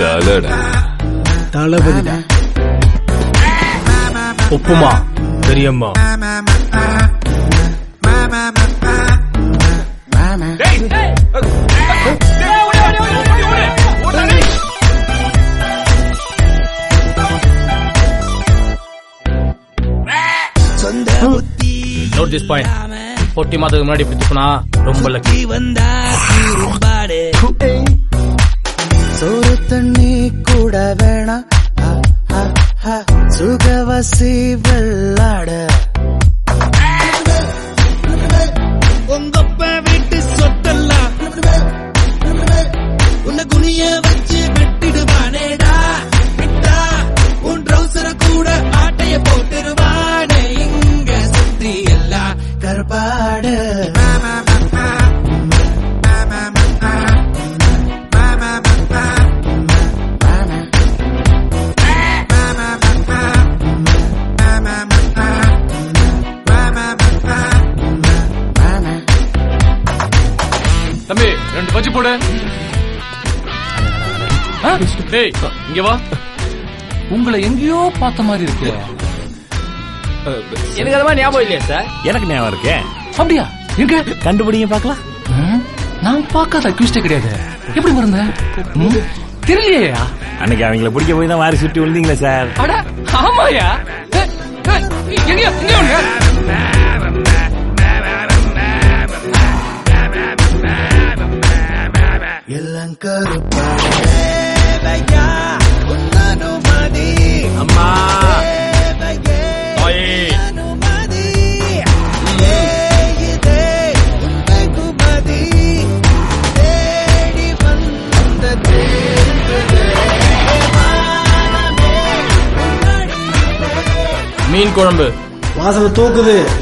தலடா தளபதிடா உப்புமா பெரியம்மா note this point பொட்டி மாதத்துக்கு முன்னாடி இப்படி துப்புனா ரொம்ப லக்கி சோறு தண்ணி கூட வேணாம் ஆ, ஆ, ஆ, சுகவசி வெள்ளாட உங்கப்ப வீட்டு சொத்தெல்லாம் உன்னை குனிய வச்சு வெட்டிடுவானேடா விட்டா உன் ட்ரௌசர கூட ஆட்டைய போட்டுருவானே இங்க சுத்தி எல்லாம் கருப்பாடு தம்பி ரெண்டு பஜ்ஜி போடு ஆ, டேய் இங்க வா உங்களை எங்கேயோ பார்த்த மாதிரி இருக்கு எனக்கு அது மாதிரி ஞாபகம் இல்லையா சார் எனக்கு ஞாபகம் இருக்கே அப்படியா எங்க கண்டுபிடிங்க பார்க்கலாம் ம், நான் பார்க்காத அக்யூஸ்டே கிடையாது எப்படி மறந்த ம், தெரியலையா அன்னைக்கு அவங்கள பிடிக்க போய் தான் வாரி சுட்டி விழுந்தீங்களே சார் அட ஆமாயா ஏ, ஏ, எங்கயா எங்க அவனுங்க எல்லாம் கருப்பாடையா உன்னனுமதி அம்மா அனுமதி ஏதே உன்னை குமதி தேடி வந்த தேர்ந்ததே வானமே மீன் குழம்பு வாசனை தூக்குது